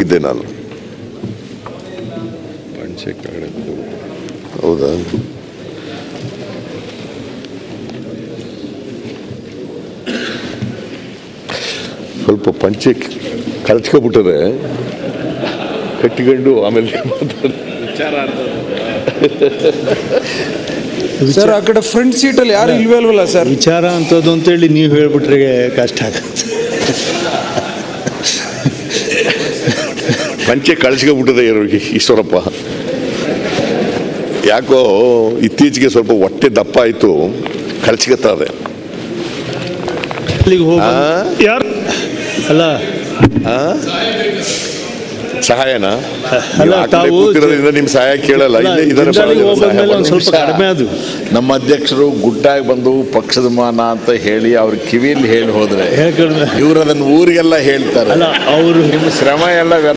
ಇದ್ದೆ ನಾನು ಪಂಚೆ ಕಡೆ ಹೌದಾ ಸ್ವಲ್ಪ ಪಂಚೆ ಕಳ್ಚ್ಕೊಬಿಟ್ಟರೆ ಕಟ್ಟಿಕೊಂಡು ಆಮೇಲೆ ಮಾತಾಡಿ ಸರ್ ಆ ಕಡೆ ಫ್ರಂಟ್ ಸೀಟಲ್ಲಿ ಯಾರು ಇಲ್ವೇ ಅಲ್ವಲ್ಲ ಸರ್ ವಿಚಾರ ಅಂತದ್ದು ಅಂತೇಳಿ ನೀವು ಹೇಳ್ಬಿಟ್ರೆ ಕಷ್ಟ ಆಗುತ್ತೆ ಪಂಚೆ ಕಳ್ಸ್ಕೊಬಿಟ್ಟದೆ ಇವ್ರಿಗೆ ಈಶ್ವರಪ್ಪ ಯಾಕೋ ಇತ್ತೀಚೆಗೆ ಸ್ವಲ್ಪ ಹೊಟ್ಟೆ ದಪ್ಪ ಆಯ್ತು ಕಳ್ಸ್ಕೊತಾರೆ ಅಲ್ಲಿಗೆ ಹೋಗ ಆ? ಯಾರು ಅಲ್ಲ ಸಹಾಯನ ಅಲ್ಲ, ನೀವು ಆ ಕಡೆ ತಾವು ಕೂತಿರೋದ್ರಿಂದ ನಿಮ್ ಸಹಾಯ ಕೇಳಲ್ಲ ಅಲ್ಲ, ಇಲ್ಲೇ ಇದರ ಜಿಂದಾಲಿಗೆ ಸಹಾಯ ಹೋಗೋದ್ಮೇಲೆ ಮಾಡಿ. ಒಂದು ಸ್ವಲ್ಪ ಕಡಿಮೆ ಅದು ನಮ್ಮ ಅಧ್ಯಕ್ಷರು ಗುಟ್ಟಾಗಿ ಬಂದು ಪಕ್ಷದ ಮಾನ ಅಂತ ಹೇಳಿ ಅವ್ರ ಕಿವಿಯಲ್ಲಿ ಹೇಳಿ ಹೋದ್ರೆ ಹೇಳ್ಕೊಂಡ್ರೆ ಇವ್ರು ಅದನ್ನ ಊರಿಗೆಲ್ಲ ಹೇಳ್ತಾರೆ ಅಲ್ಲ ಅವರು ನಿಮ್ಮ ಶ್ರಮ ಎಲ್ಲ ವ್ಯರ್ಥ